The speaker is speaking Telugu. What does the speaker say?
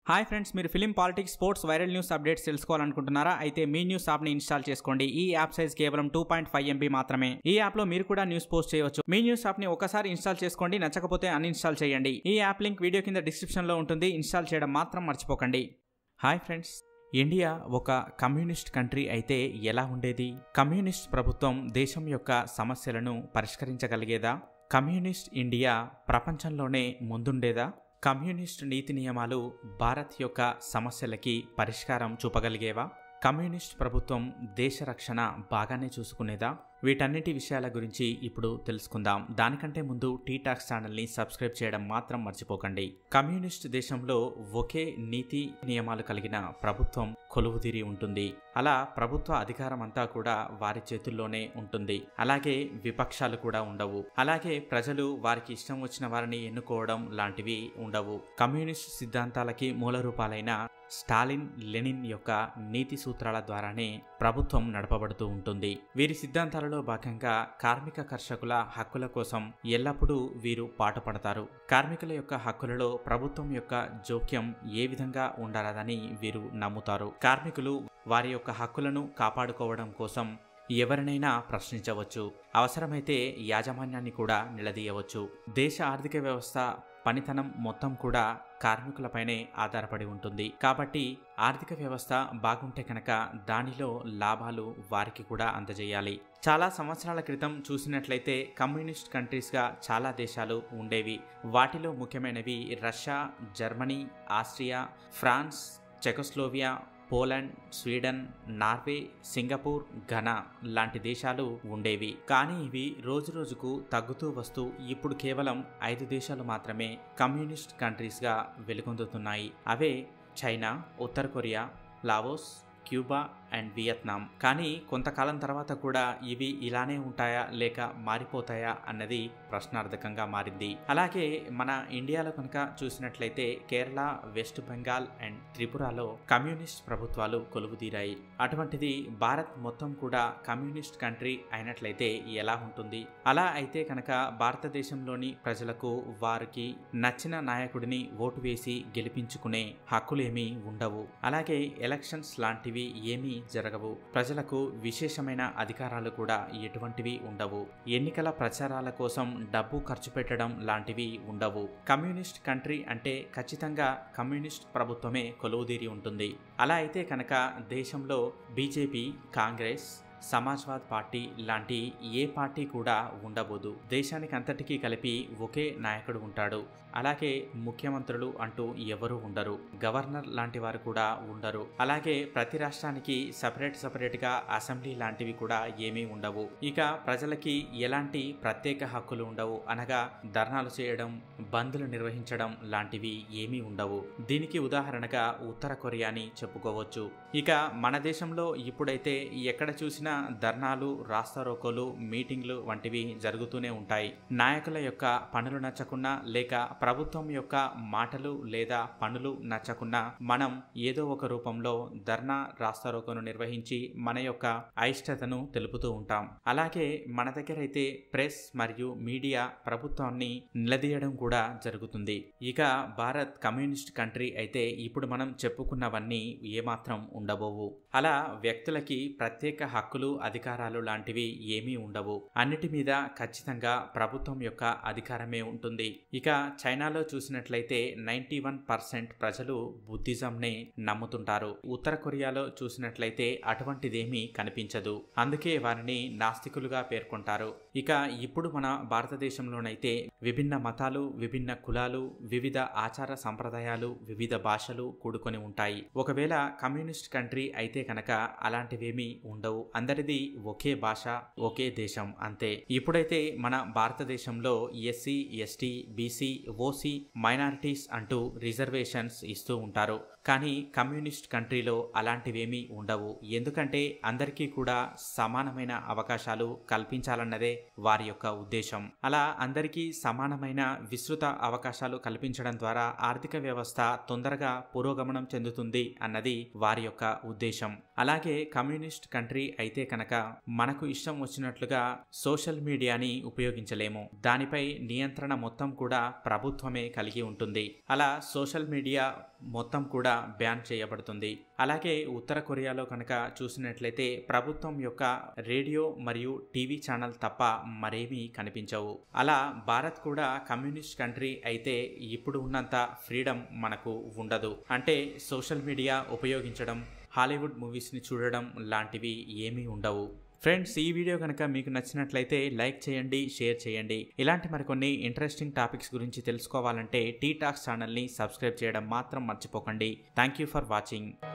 హాయ్ ఫ్రెండ్స్ మీరు film politics sports viral news updates తెలుసుకోవాలనుకుంటున్నారా అయితే మీ న్యూస్ యాప్ ని ఇన్స్టాల్ చేసుకోండి ఈ యాప్ సైజ్ కేవలం టూ పాయింట్ ఫైవ్ ఎంబీ మాత్రమే ఈ యాప్ లో మీరు కూడా న్యూస్ పోస్ట్ చేయవచ్చు మీ న్యూస్ యాప్ ని ఒకసారి ఇన్స్టాల్ చేసుకోండి నచ్చకపోతే అన్ఇన్స్టాల్ చేయండి ఈ యాప్ లింక్ వీడియో కింద డిస్క్రిప్షన్ లో ఉంటుంది ఇన్స్టాల్ చేయడం మాత్రం మర్చిపోకండి హాయ్ ఫ్రెండ్స్ ఇండియా ఒక కమ్యూనిస్ట్ కంట్రీ అయితే ఎలా ఉండేది కమ్యూనిస్ట్ ప్రభుత్వం దేశం యొక్క సమస్యలను పరిష్కరించగలిగేదా కమ్యూనిస్ట్ ఇండియా ప్రపంచంలోనే ముందుండేదా కమ్యూనిస్ట్ నీతి నియమాలు భారత్ యొక్క సమస్యలకి పరిష్కారం చూపగలిగేవా కమ్యూనిస్ట్ ప్రభుత్వం దేశ రక్షణ బాగానే చూసుకునేదా వీటన్నిటి విషయాల గురించి ఇప్పుడు తెలుసుకుందాం దానికంటే ముందు టీ టాక్స్ ఛానల్ని సబ్స్క్రైబ్ చేయడం మాత్రం మర్చిపోకండి కమ్యూనిస్ట్ దేశంలో ఒకే నీతి నియమాలు కలిగిన ప్రభుత్వం కొలువుదీరి ఉంటుంది అలా ప్రభుత్వ అధికారం అంతా కూడా వారి చేతుల్లోనే ఉంటుంది అలాగే విపక్షాలు కూడా ఉండవు అలాగే ప్రజలు వారికి ఇష్టం వచ్చిన వారిని ఎన్నుకోవడం లాంటివి ఉండవు కమ్యూనిస్ట్ సిద్ధాంతాలకి మూల రూపాలైన స్టాలిన్ లెనిన్ యొక్క నీతి సూత్రాల ద్వారానే ప్రభుత్వం నడపబడుతూ ఉంటుంది వీరి సిద్ధాంతాలలో భాగంగా కార్మిక కర్షకుల హక్కుల కోసం ఎల్లప్పుడూ వీరు పాటుపడతారు కార్మికుల యొక్క హక్కులలో ప్రభుత్వం యొక్క జోక్యం ఏ విధంగా ఉండాలని వీరు నమ్ముతారు కార్మికులు వారి యొక్క హక్కులను కాపాడుకోవడం కోసం ఎవరినైనా ప్రశ్నించవచ్చు అవసరమైతే యాజమాన్యాన్ని కూడా నిలదీయవచ్చు దేశ ఆర్థిక వ్యవస్థ పనితనం మొత్తం కూడా కార్మికులపైనే ఆధారపడి ఉంటుంది కాబట్టి ఆర్థిక వ్యవస్థ బాగుంటే కనుక దానిలో లాభాలు వారికి కూడా అందజేయాలి చాలా సంవత్సరాల క్రితం చూసినట్లయితే కమ్యూనిస్ట్ కంట్రీస్గా చాలా దేశాలు ఉండేవి వాటిలో ముఖ్యమైనవి Russia Germany Austria France Czechoslovakia Poland Sweden Norway Singapore Ghana లాంటి దేశాలు ఉండేవి కానీ ఇవి రోజురోజుకు తగ్గుతూ వస్తూ ఇప్పుడు కేవలం ఐదు దేశాలు మాత్రమే కమ్యూనిస్ట్ కంట్రీస్గా వెలుగొందుతున్నాయి అవే చైనా ఉత్తర Korea Laos Cuba and Vietnam కానీ కొంతకాలం తర్వాత కూడా ఇవి ఇలానే ఉంటాయా లేక మారిపోతాయా అన్నది ప్రశ్నార్థకంగా మారింది అలాగే మన ఇండియాలో కనుక చూసినట్లయితే కేరళ వెస్ట్ బెంగాల్ అండ్ త్రిపురలో కమ్యూనిస్ట్ ప్రభుత్వాలు కొలువుదీరాయి అటువంటిది భారత్ మొత్తం కూడా కమ్యూనిస్ట్ కంట్రీ అయినట్లయితే ఎలా ఉంటుంది అలా అయితే కనుక భారతదేశంలోని ప్రజలకు వారికి నచ్చిన నాయకుడిని ఓటు వేసి గెలిపించుకునే హక్కులేమీ ఉండవు అలాగే ఎలక్షన్స్ లాంటివి ఏమీ జరగవు ప్రజలకు విశేషమైన అధికారాలు కూడా ఎటువంటివి ఉండవు ఎన్నికల ప్రచారాల కోసం డబ్బు ఖర్చు పెట్టడం లాంటివి ఉండవు కమ్యూనిస్ట్ కంట్రీ అంటే ఖచ్చితంగా కమ్యూనిస్ట్ ప్రభుత్వమే కొలువుదీరి ఉంటుంది అలా అయితే కనుక దేశంలో బీజేపీ కాంగ్రెస్ సమాజ్వాద్ పార్టీ లాంటి ఏ పార్టీ కూడా ఉండబోదు దేశానికి అంతటికీ కలిపి ఒకే నాయకుడు ఉంటాడు అలాగే ముఖ్యమంత్రులు అంటూ ఎవరు ఉండరు గవర్నర్ లాంటి వారు కూడా ఉండరు అలాగే ప్రతి రాష్ట్రానికి సపరేట్ సపరేట్గా అసెంబ్లీ లాంటివి కూడా ఏమీ ఉండవు ఇక ప్రజలకి ఎలాంటి ప్రత్యేక హక్కులు ఉండవు అనగా ధర్నాలు చేయడం బంద్లు నిర్వహించడం లాంటివి ఏమీ ఉండవు దీనికి ఉదాహరణగా ఉత్తర కొరియాని చెప్పుకోవచ్చు ఇక మన దేశంలో ఇప్పుడైతే ఎక్కడ చూసినా ధర్నాలు రాస్తారోకోలు మీటింగ్లు వంటివి జరుగుతూనే ఉంటాయి నాయకుల యొక్క పనులు నచ్చకున్నా లేక ప్రభుత్వం యొక్క మాటలు లేదా పనులు నచ్చకున్నా మనం ఏదో ఒక రూపంలో ధర్నా రాస్తారోకోను నిర్వహించి మన యొక్క అయిష్టతను తెలుపుతూ ఉంటాం అలాగే మన దగ్గర అయితే ప్రెస్ మరియు మీడియా ప్రభుత్వాన్ని నిలదీయడం కూడా జరుగుతుంది ఇక భారత్ కమ్యూనిస్ట్ కంట్రీ అయితే ఇప్పుడు మనం చెప్పుకున్నవన్నీ ఏమాత్రం ఉండబోవు అలా వ్యక్తులకి ప్రత్యేక హక్కులు అధికారాలు లాంటివి ఏమీ ఉండవు అన్నిటి మీద ఖచ్చితంగా ప్రభుత్వం యొక్క అధికారమే ఉంటుంది ఇక చైనాలో చూసినట్లయితే నైంటీ వన్ పర్సెంట్ ప్రజలు బుద్ధిజంనే నమ్ముతుంటారు ఉత్తర కొరియాలో చూసినట్లయితే అటువంటిదేమీ కనిపించదు అందుకే వారిని నాస్తికులుగా పేర్కొంటారు ఇక ఇప్పుడు మన భారతదేశంలోనైతే విభిన్న మతాలు విభిన్న కులాలు వివిధ ఆచార సంప్రదాయాలు వివిధ భాషలు కూడుకొని ఉంటాయి ఒకవేళ కమ్యూనిస్ట్ కంట్రీ అయితే కనుక అలాంటివేమీ ఉండవు అందరిది ఒకే భాష ఒకే దేశం అంతే ఇప్పుడైతే మన భారతదేశంలో SC ST BC OC minorities అంటూ రిజర్వేషన్స్ ఇస్తూ ఉంటారు కానీ కమ్యూనిస్ట్ కంట్రీలో అలాంటివేమీ ఉండవు ఎందుకంటే అందరికీ కూడా సమానమైన అవకాశాలు కల్పించాలన్నదే వారి యొక్క ఉద్దేశం అలా అందరికీ సమానమైన విస్తృత అవకాశాలు కల్పించడం ద్వారా ఆర్థిక వ్యవస్థ తొందరగా పురోగమనం చెందుతుంది అన్నది వారి యొక్క ఉద్దేశం అలాగే కమ్యూనిస్ట్ కంట్రీ అయితే అయితే కనుక మనకు ఇష్టం వచ్చినట్లుగా సోషల్ మీడియాని ఉపయోగించలేము దానిపై నియంత్రణ మొత్తం కూడా ప్రభుత్వమే కలిగి ఉంటుంది అలా సోషల్ మీడియా మొత్తం కూడా బ్యాన్ చేయబడుతుంది అలాగే ఉత్తర కొరియాలో కనుక చూసినట్లయితే ప్రభుత్వం యొక్క రేడియో మరియు టీవీ ఛానల్ తప్ప మరేమీ కనిపించవు అలా భారత్ కూడా కమ్యూనిస్ట్ కంట్రీ అయితే ఇప్పుడు ఉన్నంత ఫ్రీడమ్ మనకు ఉండదు అంటే సోషల్ మీడియా ఉపయోగించడం హాలీవుడ్ మూవీస్ని చూడడం లాంటివి ఏమీ ఉండవు ఫ్రెండ్స్ ఈ వీడియో కనుక మీకు నచ్చినట్లయితే లైక్ చేయండి షేర్ చేయండి ఇలాంటి మరికొన్ని ఇంట్రెస్టింగ్ టాపిక్స్ గురించి తెలుసుకోవాలంటే టీ టాక్స్ ఛానల్ని సబ్స్క్రైబ్ చేయడం మాత్రం మర్చిపోకండి థ్యాంక్ యూ ఫర్ వాచింగ్